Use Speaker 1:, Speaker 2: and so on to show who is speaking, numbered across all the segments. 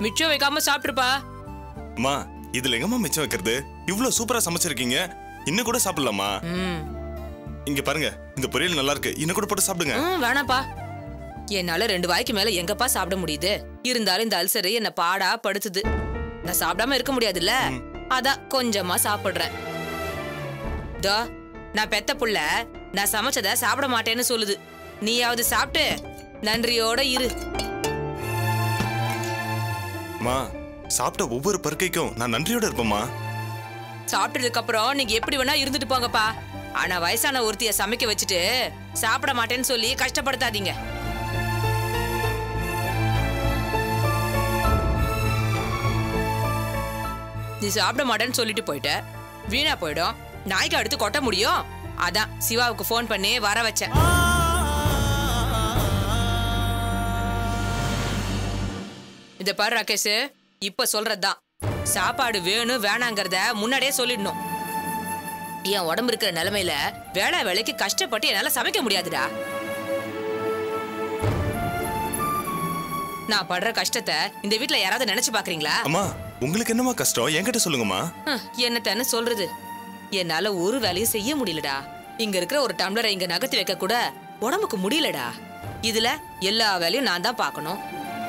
Speaker 1: மிச்சம் வைக்காம சாப்பிட்டுருப்பா
Speaker 2: அம்மா இதுல எங்கம்மா மிச்சம் வைக்கிறது இவ்ளோ சூப்பரா சமைச்சிருக்கீங்க இன்னும் கூட சாப்பிடலாமா
Speaker 1: ம்
Speaker 2: இங்க பாருங்க இந்த பொரியல் நல்லா இருக்கு இன்னும் கூட போட்டு சாப்பிடுங்க
Speaker 1: ம், வேணாப்பா என்னால ரெண்டு வாய்க்கு மேல எங்கப்பா சாப்பிட முடியுது இருந்தாலும் இந்த அல்சரு என்ன பாடா படுத்துது நான் சாப்பிடாம இருக்க முடியாதுல்ல அதான் கொஞ்சமா சாப்பிடுறேன் தோ நான் பெத்த புள்ள நான் சமைச்சத சாப்பிட மாட்டேன்னு சொல்லுது நீயாவது சாப்பிட்டு நன்றியோட இரு
Speaker 2: அம்மா சாப்பிட்ட ஒவ்வொரு பருக்கைக்கும் நான் நன்றியோட இருப்பேம்மா
Speaker 1: சாப்பிட்டதுக்கு அப்புறம் நீங்க எப்படி வேணா இருந்துட்டு போங்கப்பா ஆனா வயசான ஒருத்திய சமைக்க வச்சுட்டு சாப்பிட மாட்டேன்னு சொல்லி கஷ்டப்படுத்தாதீங்க நீ சாப்பிட மாட்டேன்னு சொல்லிட்டு போயிட்ட வீணா போயிடும் நாய்க்கு அடுத்து கொட்ட முடியும் அதான் சிவாவுக்கு ஃபோன் பண்ணி வர வச்சேன் இத பாரு ராகேஷ் இப்ப சொல்றதுதான் சாப்பாடு வேணும் வேணாங்கிறத முன்னாடியே சொல்லிடணும் என் உடம்பு இருக்கிற நிலைமையில வேலை வேலைக்கு கஷ்டப்பட்டு என்னால சமைக்க முடியாதுடா நான் படுற கஷ்டத்தை இந்த வீட்ல யாராவது நினைச்சு பாக்குறீங்களா
Speaker 2: அம்மா உங்களுக்கு என்னம்மா கஷ்டம் என்கிட்ட சொல்லுங்கம்மா
Speaker 1: ஹம், என்னத்தன்னு சொல்றது என்னால ஒரு வேலையும் செய்ய முடியலடா இங்க இருக்கிற ஒரு டம்ளரை இங்க நகர்த்தி வைக்க கூட உடம்புக்கு முடியலடா இதுல எல்லா வேலையும் நான் தான் பார்க்கணும்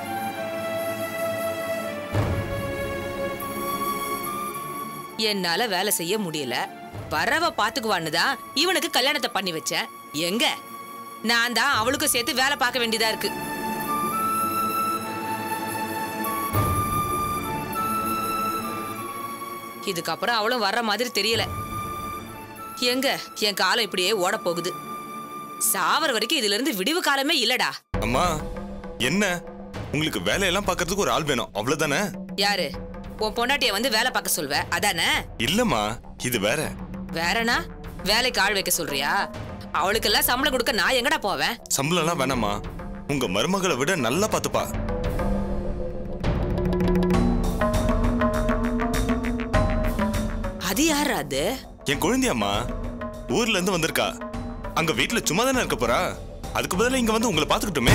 Speaker 1: என்னால வேலை செய்ய முடியல வரவ பாத்துக்குவான்னு தான் இவனுக்கு கல்யாணத்தை பண்ணி வச்சேன் எங்க நான் தான் அவளுக்கும் சேர்த்து வேலை பார்க்க வேண்டியதா இருக்கு இதுக்கப்புறம் அவளும் வர்ற மாதிரி தெரியல எங்க என் காலம் இப்படியே ஓட போகுது சாவர வரைக்கும் இதுல இருந்து விடிவு காலமே இல்லடா
Speaker 2: அம்மா என்ன உங்களுக்கு வேலையெல்லாம் பார்க்கறதுக்கு ஒரு ஆள் வேணும் அவ்வளவுதானே
Speaker 1: யாரு உன் பொண்டாட்டிய வந்து வேலை பார்க்க சொல்வ அதானே
Speaker 2: இல்லம்மா இது வேற
Speaker 1: வேறனா வேலைக்கு ஆள் வைக்க சொல்றியா அவளுக்கெல்லாம் சம்பளம் கொடுக்க நான் எங்கடா போவேன்
Speaker 2: சம்பளம்லாம் வேணாம்மா உங்க மருமகளை விட நல்லா பாத்துப்பா
Speaker 1: அது யாரா அது
Speaker 2: என் குழந்தையம்மா ஊர்ல இருந்து வந்திருக்கா அங்க வீட்டுல சும்மா தானே இருக்க போறா அதுக்கு பதிலா இங்க வந்து உங்களை பாத்துக்கிட்டுமே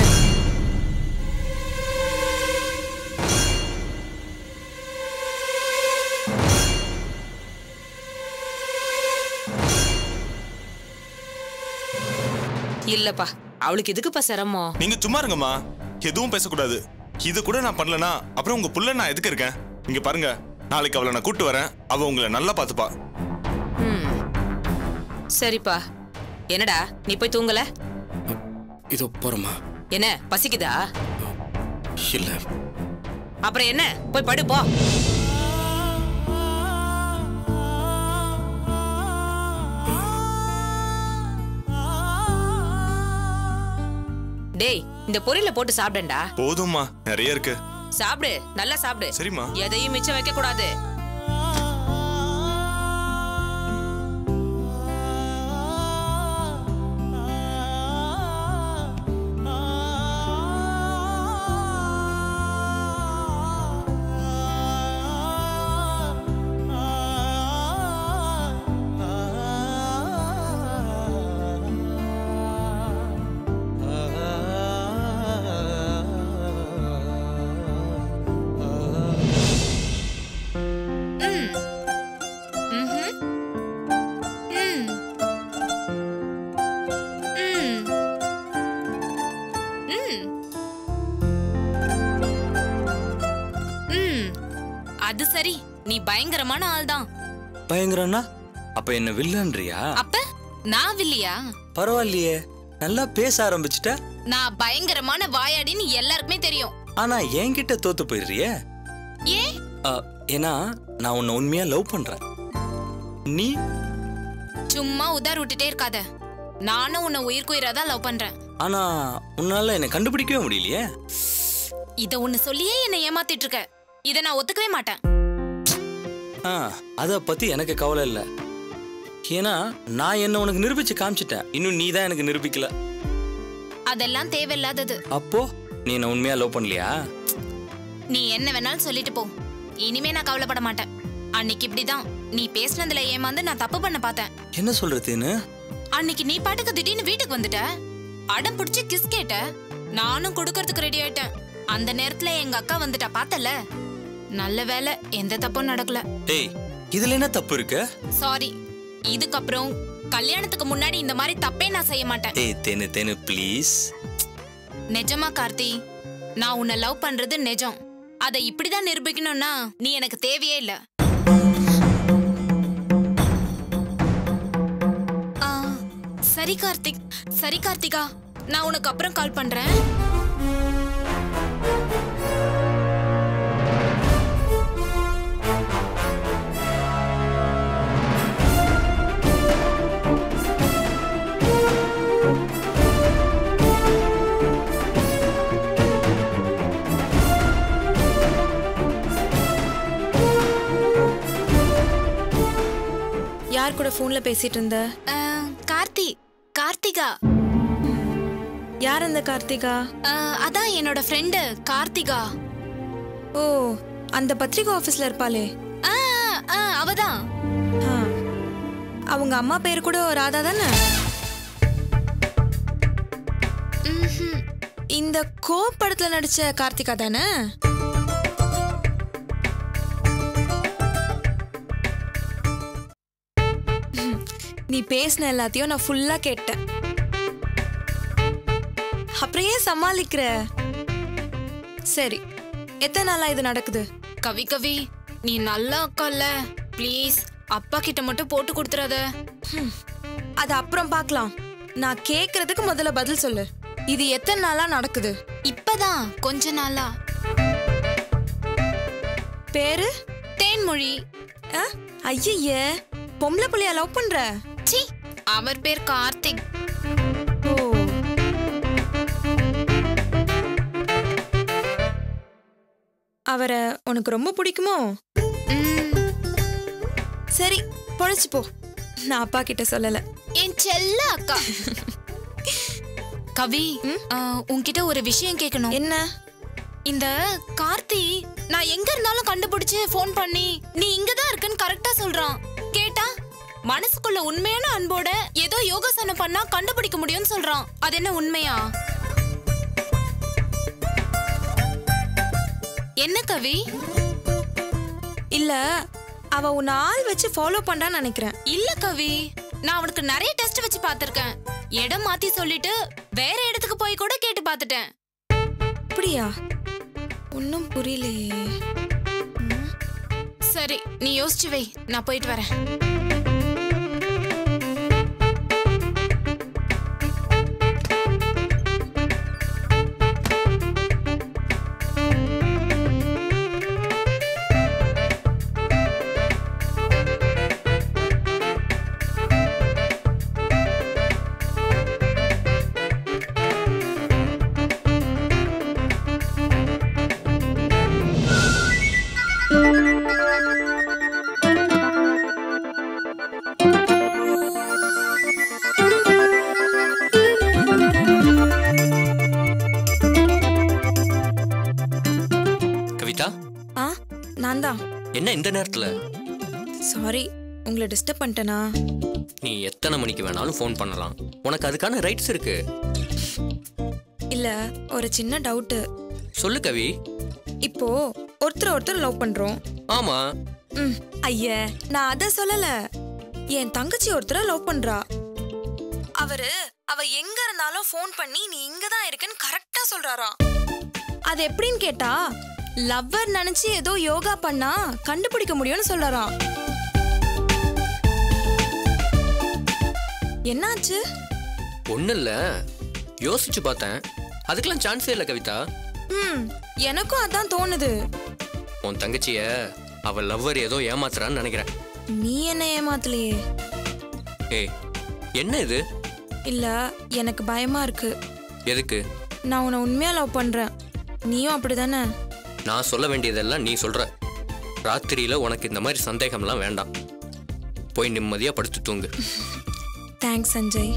Speaker 1: இல்லப்பா அவளுக்கு எதுக்குப்பா சிரமம்
Speaker 2: நீங்க சும்மா இருங்கம்மா எதுவும் பேசக்கூடாது இது கூட நான் பண்ணலனா அப்புறம் உங்க புள்ள நான் எதுக்கு இருக்கேன் இங்க பாருங்க நாளைக்கு அவளை நான் கூட்டு வரேன் அவ உங்களை நல்லா பாத்துப்பா
Speaker 1: ம். சரிப்பா என்னடா நீ போய் தூங்கல
Speaker 3: இதோ போறோமா
Speaker 1: என்ன பசிக்குதா
Speaker 3: இல்ல
Speaker 1: அப்புறம் என்ன போய் படு போ டேய் இந்த பொரியல போட்டு சாப்பிடண்டா
Speaker 2: போதும்மா நிறைய இருக்கு
Speaker 1: சாப்பிடு நல்லா சாப்பிடு
Speaker 2: சரிம்மா
Speaker 1: எதையும் மிச்சம் வைக்க கூடாது
Speaker 4: ம் அது சரி நீ பயங்கரமான ஆள்தான்
Speaker 3: பயங்கரம்னா அப்ப என்ன வில்லன்றியா
Speaker 4: அப்ப நான் வில்லியா
Speaker 3: பரவாயில்லையே நல்லா பேச ஆரம்பிச்சிட்ட
Speaker 4: நான் பயங்கரமான வாயாடின்னு எல்லாருக்குமே தெரியும்
Speaker 3: ஆனா என்கிட்ட தோத்து போயிடுறியே
Speaker 4: ஏன்
Speaker 3: அ, ஏன்னா நான் உன்னை உண்மையா லவ் பண்றேன் நீ
Speaker 4: சும்மா உதார் விட்டுட்டே இருக்காத நானும் உன்னை உயிர்க்குயிரா தான் லவ் பண்றேன்
Speaker 3: ஆனா உன்னால என்னை கண்டுபிடிக்கவே முடியலையே
Speaker 4: இத ஒண்ணு சொல்லியே என்னை ஏமாத்திட்டு இருக்க இத நான் ஒத்துக்கவே மாட்டேன்
Speaker 3: ஆ அத பத்தி எனக்கு கவலை இல்ல ஏன்னா நான் என்ன உனக்கு நிரூபிச்சு காமிச்சிட்டேன் இன்னும் நீ தான் எனக்கு நிரூபிக்கல
Speaker 4: அதெல்லாம் தேவையில்லாதது
Speaker 3: அப்போ நீ என்ன உண்மையா லவ் பண்ணலையா
Speaker 4: நீ என்ன வேணாலும் சொல்லிட்டு போ இனிமே நான் கவலைப்பட மாட்டேன் அன்னைக்கு இப்படிதான் நீ பேசுனதுல ஏமாந்து நான் தப்பு பண்ண பார்த்தேன்
Speaker 3: என்ன சொல்றதுன்னு
Speaker 4: அன்னைக்கு நீ பாட்டுக்கு திடீர்னு வீட்டுக்கு வந்துட்ட அடம் பிடிச்சு கிஸ் கேட்ட நானும் கொடுக்கறதுக்கு ரெடி ஆயிட்டேன் அந்த நேரத்துல எங்க அக்கா வந்துட்டா பார்த்தல நல்ல வேலை எந்த தப்பும் நடக்கல
Speaker 3: டேய் இதுல என்ன தப்பு இருக்கு
Speaker 4: சாரி இதுக்கப்புறம் கல்யாணத்துக்கு முன்னாடி இந்த மாதிரி தப்பே நான் செய்ய மாட்டேன்
Speaker 3: ஏய் தேனு தேனு ப்ளீஸ்
Speaker 4: நிஜமா கார்த்தி நான் உன்னை லவ் பண்றது நிஜம் அதை இப்படிதான் நிரூபிக்கணும்னா நீ எனக்கு தேவையே இல்ல ஆ, சரி கார்த்திக் சரி கார்த்திகா நான் உனக்கு அப்புறம் கால் பண்றேன்
Speaker 5: யார் கூட ஃபோன்ல பேசிட்டு இருந்த
Speaker 4: ஆ, கார்த்தி கார்த்திகா
Speaker 5: யார் அந்த கார்த்திகா
Speaker 4: ஆ, அதான் என்னோட ஃப்ரெண்டு கார்த்திகா
Speaker 5: ஓ அந்த பத்திரிகை ஆபீஸ்ல இருப்பாளே
Speaker 4: ஆ, ஆ, அவதான்
Speaker 5: ஆ. அவங்க அம்மா பேர் கூட ராதா தானே
Speaker 4: ம்ஹும்.
Speaker 5: இந்த கோ படத்துல நடிச்ச கார்த்திகா தானே ம், நீ பேசின எல்லாத்தையும் நான் ஃபுல்லா கேட்டேன் அப்புறம் ஏன் சமாளிக்கிற சரி எத்தனை நாளா இது நடக்குது
Speaker 4: கவி கவி நீ நல்லா அக்கால ப்ளீஸ் அப்பா கிட்ட மட்டும் போட்டு கொடுத்துறாத
Speaker 5: அது அப்புறம் பார்க்கலாம் நான் கேக்குறதுக்கு முதல்ல பதில் சொல்லு இது எத்தனை நாளா நடக்குது
Speaker 4: இப்பதான் கொஞ்ச நாளா
Speaker 5: பேரு
Speaker 4: தேன்மொழி
Speaker 5: ஐய பொம்பளை புள்ளைய லவ் பண்ற
Speaker 4: சி அவர் பேர் கார்த்திக்
Speaker 5: ஓ அவரை உனக்கு ரொம்ப பிடிக்குமோ
Speaker 4: ம்,
Speaker 5: சரி பொழைச்சு போ நான் அப்பா கிட்ட சொல்லல
Speaker 4: என் செல்ல அக்கா கவி ஆ, உன்கிட்ட ஒரு விஷயம் கேட்கணும்
Speaker 5: என்ன
Speaker 4: இந்த கார்த்தி நான் எங்க இருந்தாலும் கண்டுபிடிச்சு ஃபோன் பண்ணி நீ இங்க தான் இருக்குன்னு கரெக்டா சொல்றான் கேட்டா மனசுக்குள்ள உண்மையான அன்போட ஏதோ யோகாசனம் பண்ணா கண்டுபிடிக்க முடியும்னு சொல்றான் அது என்ன உண்மையா என்ன கவி
Speaker 5: இல்ல அவ உன்னை ஆள் வச்சு ஃபாலோ பண்றான்னு நினைக்கிறேன்
Speaker 4: இல்ல கவி நான் அவனுக்கு நிறைய டெஸ்ட் வச்சு பார்த்திருக்கேன் இடம் மாத்தி சொல்லிட்டு வேற இடத்துக்கு போய் கூட கேட்டு பார்த்துட்டேன்
Speaker 5: அப்படியா ஒன்னும் புரியலையே
Speaker 4: சரி நீ யோசிச்சு வை நான் போயிட்டு வரேன்
Speaker 3: கவிதா
Speaker 5: ஆ நான் தான்
Speaker 3: என்ன இந்த நேரத்துல
Speaker 5: சாரி உங்களை டிஸ்டர்ப் பண்ணிட்டேனா
Speaker 3: நீ எத்தனை மணிக்கு வேணாலும் ஃபோன் பண்ணலாம் உனக்கு அதுக்கான ரைட்ஸ் இருக்கு
Speaker 5: இல்ல ஒரு சின்ன டவுட்டு
Speaker 3: சொல்லு கவி
Speaker 5: இப்போ ஒருத்தர் ஒருத்தர் லவ் பண்றோம்
Speaker 3: ஆமா
Speaker 5: ம் ஐய நான் அத சொல்லல என் தங்கச்சி ஒருத்தர லவ் பண்றா அவரு அவ எங்க இருந்தாலும் ஃபோன் பண்ணி நீ இங்க தான் இருக்கேன்னு கரெக்டா சொல்றாராம் அது எப்படின்னு கேட்டா லவ்வர் நினைச்சு ஏதோ யோகா பண்ணா கண்டுபிடிக்க முடியும்னு சொல்றாராம் என்னாச்சு
Speaker 3: ஒன்றும் இல்லை யோசிச்சு பார்த்தேன் அதுக்கெல்லாம் சான்ஸே இல்லை கவிதா
Speaker 5: ம் எனக்கும் அதான் தோணுது
Speaker 3: உன் தங்கச்சிய அவள் லவ்வர் ஏதோ ஏமாத்துறான்னு நினைக்கிறேன்
Speaker 5: நீ என்ன ஏமாத்தலையே
Speaker 3: ஏய் என்ன இது
Speaker 5: இல்ல எனக்கு பயமா இருக்கு
Speaker 3: எதுக்கு
Speaker 5: நான் உன்னை உண்மையா லவ் பண்றேன் நீயும் அப்படிதானே
Speaker 3: நான் சொல்ல வேண்டியதெல்லாம் நீ சொல்ற ராத்திரியில உனக்கு இந்த மாதிரி சந்தேகம்லாம் வேண்டாம் போய் நிம்மதியா படுத்து தூங்கு
Speaker 5: தேங்க்ஸ் சஞ்சய்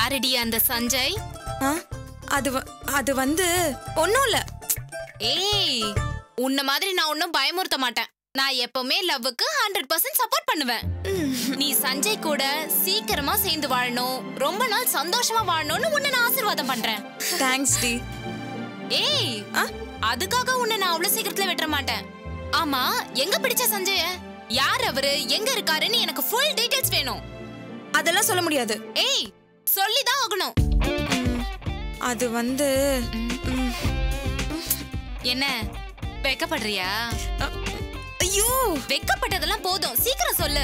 Speaker 4: யாரடி அந்த சஞ்சய்
Speaker 5: ஆ அது வ- அது வந்து ஒன்றும் இல்லை
Speaker 4: ஏய் உன்ன மாதிரி நான் ஒன்னும் பயமுறுத்த மாட்டேன் நான் எப்பவுமே லவ்வுக்கு ஹண்ட்ரட் பர்சன்ட் சப்போர்ட் பண்ணுவேன் நீ சஞ்சய் கூட சீக்கிரமா சேர்ந்து வாழணும் ரொம்ப நாள் சந்தோஷமா வாழணும்னு உன்னை நான் ஆசீர்வாதம் பண்றேன்
Speaker 5: தேங்க்ஸ் டி
Speaker 4: ஏய்
Speaker 5: ஆ?
Speaker 4: அதுக்காக உன்னை நான் அவ்வளவு சீக்கிரத்துல விட்டுற மாட்டேன் ஆமா எங்க பிடிச்ச சஞ்சய யார் அவரு எங்க இருக்காருன்னு எனக்கு ஃபுல் டீடைல்ஸ் வேணும்
Speaker 5: அதெல்லாம் சொல்ல முடியாது
Speaker 4: ஏய் சொல்லிதான் ஆகணும்
Speaker 5: ம், அது வந்து ம்,
Speaker 4: என்ன வெக்கப்படுறியா
Speaker 5: அ- ஐயோ
Speaker 4: வெக்கப்பட்டதெல்லாம் போதும் சீக்கிரம் சொல்லு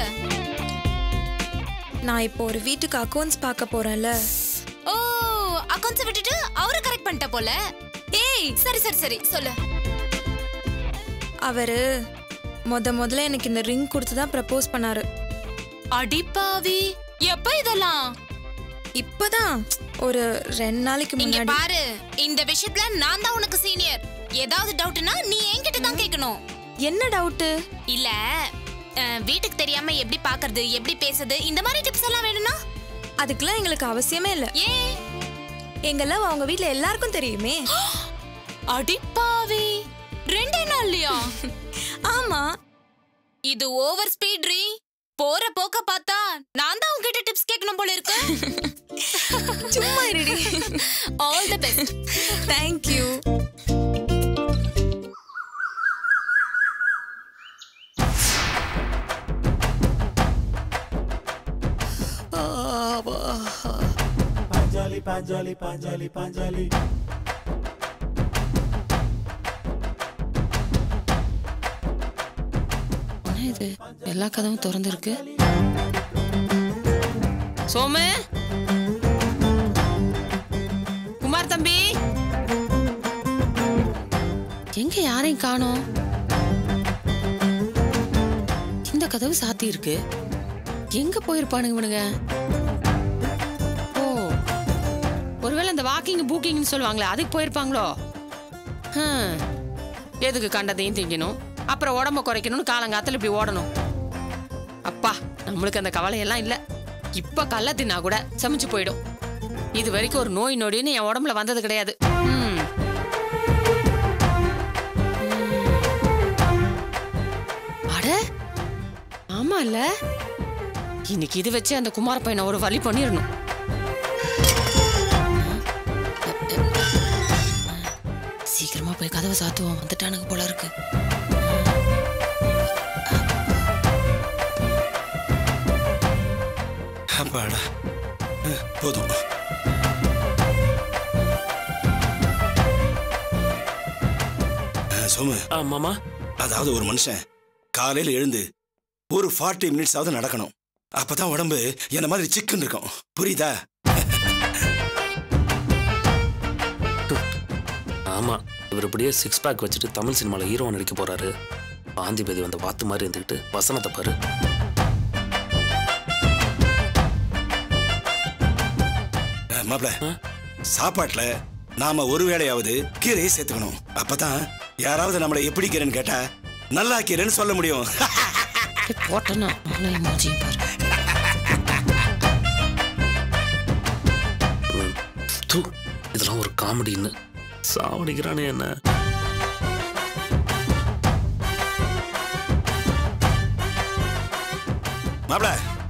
Speaker 5: நான் இப்போ ஒரு வீட்டுக்கு அக்கௌண்ட்ஸ் பார்க்க போறேன்ல
Speaker 4: ஓ அக்கௌண்ட்ஸ் விட்டுட்டு அவரை கரெக்ட் பண்ணிட்ட போல ஏய் சரி சரி சரி சொல்லு
Speaker 5: அவரு முத முதல்ல எனக்கு இந்த ரிங் கொடுத்து தான் ப்ரப்போஸ் பண்ணாரு
Speaker 4: அடிப்பாவி எப்ப இதெல்லாம்
Speaker 5: இப்பதான் ஒரு ரெண்டு நாளைக்கு
Speaker 4: இங்க
Speaker 5: முன்னாடி
Speaker 4: பாரு இந்த விஷயத்துல நான் தான் உனக்கு சீனியர் ஏதாவது டவுட்னா நீ என்கிட்ட தான் கேட்கணும்
Speaker 5: என்ன டவுட்டு
Speaker 4: இல்ல அஹ், வீட்டுக்கு தெரியாம எப்படி பாக்குறது எப்படி பேசுறது இந்த மாதிரி டிப்ஸ் எல்லாம் வேணும்னா
Speaker 5: அதுக்கெல்லாம் எங்களுக்கு அவசியமே இல்ல
Speaker 4: ஏன்
Speaker 5: எங்க லவ் அவங்க வீட்ல எல்லாருக்கும் தெரியுமே
Speaker 4: அடிப்பாவி ரெண்டே நாள்லயா
Speaker 5: ஆமா
Speaker 4: இது ஓவர் ஸ்பீட் ரீ போற போக்க பார்த்தா நான் தான் உன்கிட்ட டிப்ஸ் கேட்கணும் போல இருக்கு
Speaker 5: சும்மா இருடி
Speaker 4: all the best
Speaker 5: thank you
Speaker 6: Panjali, Panjali, Panjali, Panjali.
Speaker 7: என்ன இது எல்லா கதவும் திறந்திருக்கு சோமு குமார் தம்பி எங்க யாரையும் காணோம் இந்த கதவு சாத்தி இருக்கு எங்க போயிருப்பானுங்க இவனுங்க ஓ ஒருவேளை இந்த வாக்கிங் பூக்கிங்னு சொல்லுவாங்களே அதுக்கு போயிருப்பாங்களோ ஹம். எதுக்கு கண்டதையும் திங்கணும் அப்புறம் உடம்ப குறைக்கணும்னு காலங்காத்துல இப்படி ஓடணும் அப்பா நம்மளுக்கு அந்த கவலையெல்லாம் இல்ல இப்ப கள்ள தின்னா கூட சமைச்சு போயிடும் இது வரைக்கும் ஒரு நோய் நொடின்னு என் உடம்புல வந்தது கிடையாது ம். அட ஆமா இல்ல இன்னைக்கு இது வச்சு அந்த குமார பையனை ஒரு வழி பண்ணிடணும் சீக்கிரமா போய் கதவை சாத்துவோம் வந்துட்டானுங்க போல இருக்கு
Speaker 8: அப்பாடா அஹ், போதும் அஹ், சோமு
Speaker 3: ஆ மாமா
Speaker 8: அதாவது ஒரு மனுஷன் காலையில எழுந்து ஒரு ஃபார்ட்டி மினிட்ஸாவது நடக்கணும் அப்பதான் உடம்பு என்ன மாதிரி சிக்குன்னு இருக்கும் புரியுதா
Speaker 3: ஆமா இவர் இப்படியே சிக்ஸ் பேக் வச்சுட்டு தமிழ் சினிமால ஹீரோ நடிக்க போறாரு பாந்திபதி வந்த வாத்து மாதிரி இருந்துக்கிட்டு வசனத்தை பாரு
Speaker 8: அஹ், மாப்ள
Speaker 3: ஆ?
Speaker 8: சாப்பாட்டுல நாம ஒரு வேளையாவது கீரையை சேர்த்துக்கணும் அப்பதான் யாராவது நம்மளை எப்படி கீரைன்னு கேட்டா நல்லா கீரைன்னு சொல்ல முடியும்
Speaker 7: அப்படியே போட்டேன்னா அவனையும் மூஞ்சியும் பாரு
Speaker 3: தூ இதெல்லாம் ஒரு காமெடின்னு சாவடிக்கிறானே என்ன
Speaker 8: மாப்ள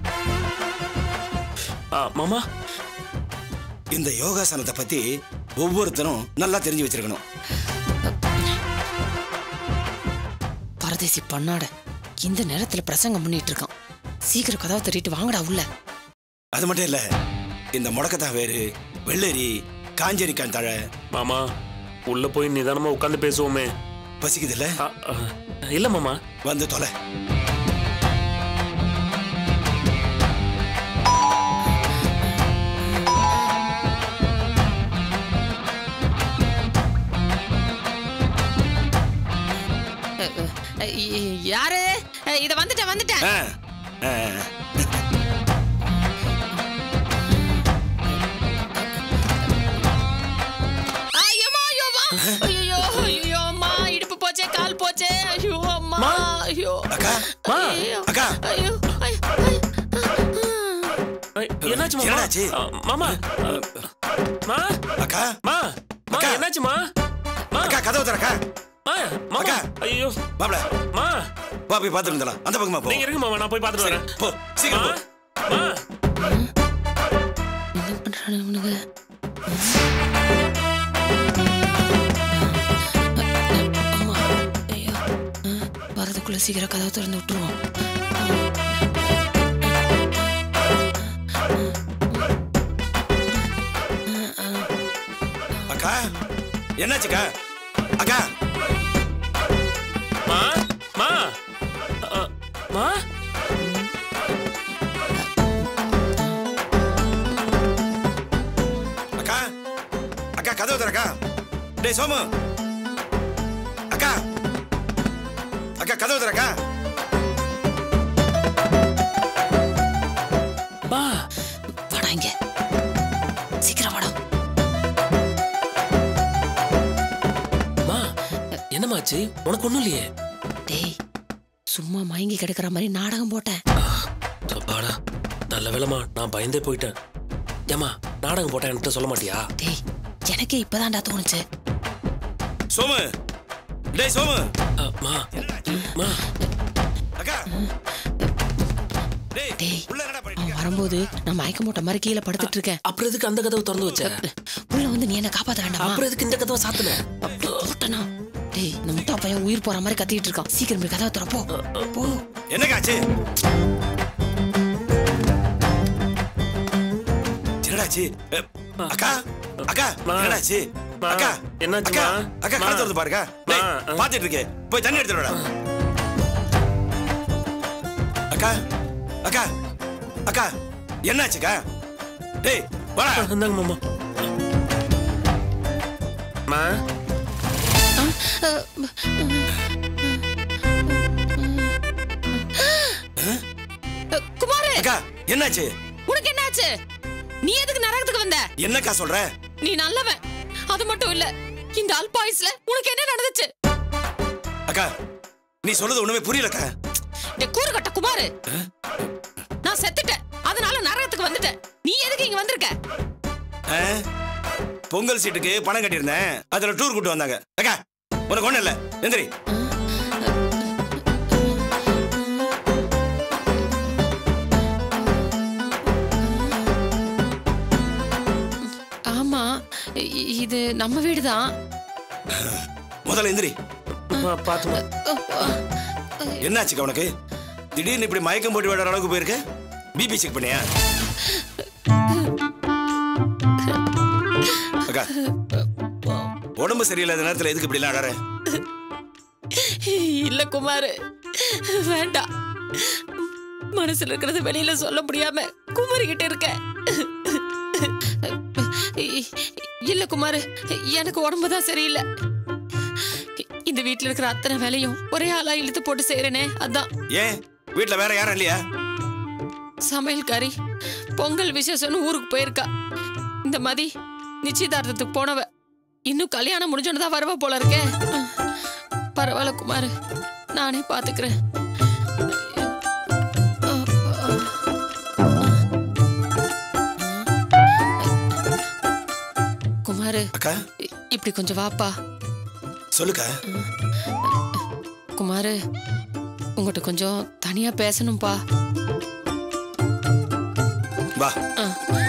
Speaker 3: ஆ, மாமா
Speaker 8: இந்த யோகாசனத்தை பத்தி ஒவ்வொருத்தரும் நல்லா தெரிஞ்சு வச்சிருக்கணும்
Speaker 7: பரதேசி பண்ணாட இந்த நேரத்துல பிரசங்கம் பண்ணிட்டு இருக்கான் சீக்கிரம் கதவை தட்டிட்டு வாங்கடா உள்ள
Speaker 8: அது மட்டும் இல்ல இந்த முடக்கத்தான் வேறு வெள்ளரி காஞ்சரிக்கான் தழை
Speaker 3: மாமா உள்ள போய் நிதானமா உட்காந்து பேசுவோமே
Speaker 8: பசிக்குது இல்ல
Speaker 3: ஆ, ஆ, இல்ல மாமா
Speaker 8: வந்து தொலை
Speaker 7: அஹ், இ- யாரு அஹ், இத வந்துட்டேன் வந்துட்டேன்
Speaker 8: ஆ, ஆ,
Speaker 7: ஐயோமா ஐயோமா ஐயோ ஐயோ அம்மா இடுப்பு போச்சே கால் போச்சே ஐயோ அம்மா ஐயோ
Speaker 8: அக்கா
Speaker 3: மா
Speaker 7: ஐயோ
Speaker 8: அக்கா
Speaker 7: ஐயோ ஐயோ, ஐயோ.
Speaker 3: ஐ, என்ன
Speaker 9: என்னாச்சு மாமா
Speaker 8: என்னடாச்சு?
Speaker 9: ஆ, மாமா ஆ, மா
Speaker 8: அக்கா
Speaker 9: மா மா
Speaker 8: அக்கா.
Speaker 9: என்னாச்சுமா மா
Speaker 8: அக்கா கதவு தரக்கா
Speaker 9: மா மாமா
Speaker 8: அக்கா.
Speaker 9: ஐயோ
Speaker 8: மாப்பிள
Speaker 9: மா
Speaker 8: வா போய் பார்த்துட்டு வந்துடலாம் அந்த பக்கமா போ
Speaker 9: நீங்க இருங்க மாமா நான் போய் பார்த்துட்டு வரேன்
Speaker 8: போ சீக்கிரம் போ
Speaker 9: மா
Speaker 7: என்ன பண்றானு இவனுங்க அம்மா ஐயோ ஆ, வரதுக்குள்ள சீக்கிரம் கதவை திறந்து விட்டுருவோம்
Speaker 8: அக்கா என்னாச்சுக்கா அக்கா
Speaker 9: மா மா ஆ, மா
Speaker 8: அக்கா அக்கா கதவு தரக்கா டேய் சோமு அக்கா அக்கா கதவு தரக்கா
Speaker 9: மா
Speaker 7: வாடா இங்க சீக்கிரம் வாடா
Speaker 9: மா என்னமாச்சு உனக்கு ஒண்ணும் இல்லையே
Speaker 7: டேய் சும்மா மயங்கி கிடக்குற மாதிரி நாடகம் போட்டேன்
Speaker 9: அப்பாடா நல்ல வேலைமா நான் பயந்தே போயிட்டேன் ஏமா நாடகம் போட்டேன் என்கிட்ட சொல்ல மாட்டியா
Speaker 7: டேய் எனக்கே இப்பதான்டா தோணுச்சு
Speaker 8: சோமு டேய் சோமு
Speaker 9: ஆ, மா மா
Speaker 8: அக்கா டேய்
Speaker 7: டேய்
Speaker 8: உள்ள என்னடா பண்ணிட்டு
Speaker 7: அவன் வரும்போது நான் மயக்க மூட்டை மாதிரி கீழே படுத்துட்டு இருக்கேன்
Speaker 9: அப்புறம் எதுக்கு அந்த கதவை திறந்து வச்ச
Speaker 7: உள்ள வந்து நீ என்ன காப்பாத்த வேண்டாமா
Speaker 9: அப்புறம் எதுக்கு இந்த கதவை சாத்துன
Speaker 7: போட்டனா டேய் இந்த முட்டா பையன் உயிர் போற மாதிரி கத்திட்டு இருக்கான் சீக்கிரம் போய் கதவை திறப்போ போ
Speaker 8: என்னக்கா ஆச்சு என்னடாச்சு அ, அக்கா அக்கா
Speaker 9: மா.
Speaker 8: என்னடாச்சு
Speaker 9: மா.
Speaker 8: அக்கா
Speaker 9: என்னாச்சுமா?
Speaker 8: அக்கா அக்கா
Speaker 9: மா.
Speaker 8: கடை திறந்து பாருக்கா டேய்
Speaker 9: மா. ஆ.
Speaker 8: பாத்துட்டு இருக்கே போய் தண்ணி எடுத்துட்டு வாடா அக்கா அக்கா அக்கா என்னாச்சுக்கா டேய் வாடா
Speaker 9: இந்தாங்க மாமா மா
Speaker 7: குமாரு
Speaker 8: அக்கா என்னாச்சு
Speaker 7: உனக்கு என்னாச்சு நீ எதுக்கு நரகத்துக்கு வந்த
Speaker 8: என்னக்கா சொல்ற
Speaker 7: நீ நல்லவன் அது மட்டும் இல்ல இந்த அல்பாயுஸ்ல உனக்கு என்ன நடந்துச்சு
Speaker 8: அக்கா நீ சொல்றது ஒண்ணுமே புரியலக்கா
Speaker 7: இந்த கூறுகட்ட குமாரு நான் செத்துட்டேன் அதனால நரகத்துக்கு வந்துட்டேன் நீ எதுக்கு இங்க வந்திருக்க
Speaker 8: ஆ? பொங்கல் சீட்டுக்கு பணம் கட்டியிருந்தேன் அதுல டூர் கூட்டு வந்தாங்க அக்கா உனக்கு ஒண்ணு இல்ல எந்திரி
Speaker 7: ஆமா இ- இது நம்ம வீடுதான்
Speaker 8: முதல்ல எந்திரி
Speaker 9: மா பாத்துமா
Speaker 8: என்னாச்சுக்கா உனக்கு திடீர்னு இப்படி மயக்கம் போட்டு விடுற அளவுக்கு போயிருக்க பிபி செக் பண்ணியா அக்கா உடம்பு சரியில்லாத நேரத்துல எதுக்கு இப்படி எல்லாம் அடற
Speaker 7: இல்ல குமாரு வேண்டாம் மனசுல இருக்கிறது வெளியில சொல்ல முடியாம குமரிக்கிட்டு இருக்க இ- இல்ல குமாரு எனக்கு உடம்பு தான் சரியில்லை இந்த வீட்ல இருக்கிற அத்தனை வேலையும் ஒரே ஆளா இழுத்து போட்டு செய்யறேனே அதான்
Speaker 8: ஏன் வீட்ல வேற யாரும் இல்லையா
Speaker 7: சமையல்காரி பொங்கல் விசேஷம்னு ஊருக்கு போயிருக்கா இந்த மாதிரி நிச்சயதார்த்தத்துக்கு போனவ இன்னும் கல்யாணம் முடிஞ்சோன்னு தான் வருவா போல இருக்கே பரவாயில்ல குமார் நானே பாத்துக்கிறேன் குமாரு
Speaker 8: அக்கா
Speaker 7: இ- இப்படி கொஞ்சம் வாப்பா
Speaker 8: சொல்லுக்கா
Speaker 7: குமாரு உங்ககிட்ட கொஞ்சம் தனியா பேசணும்பா
Speaker 8: வா
Speaker 7: ஆ,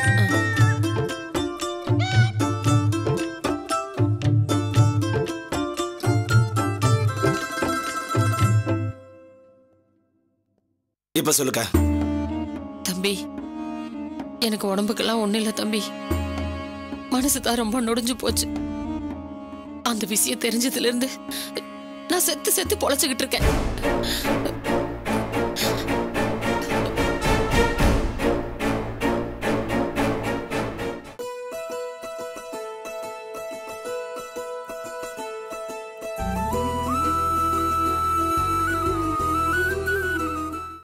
Speaker 8: இப்ப சொல்லுக்கா
Speaker 7: தம்பி எனக்கு உடம்புக்கெல்லாம் ஒண்ணும் இல்ல தம்பி மனசு தான் ரொம்ப நொடிஞ்சு போச்சு அந்த விஷயம் தெரிஞ்சதுல இருந்து நான் செத்து செத்து பொழைச்சுக்கிட்டு இருக்கேன்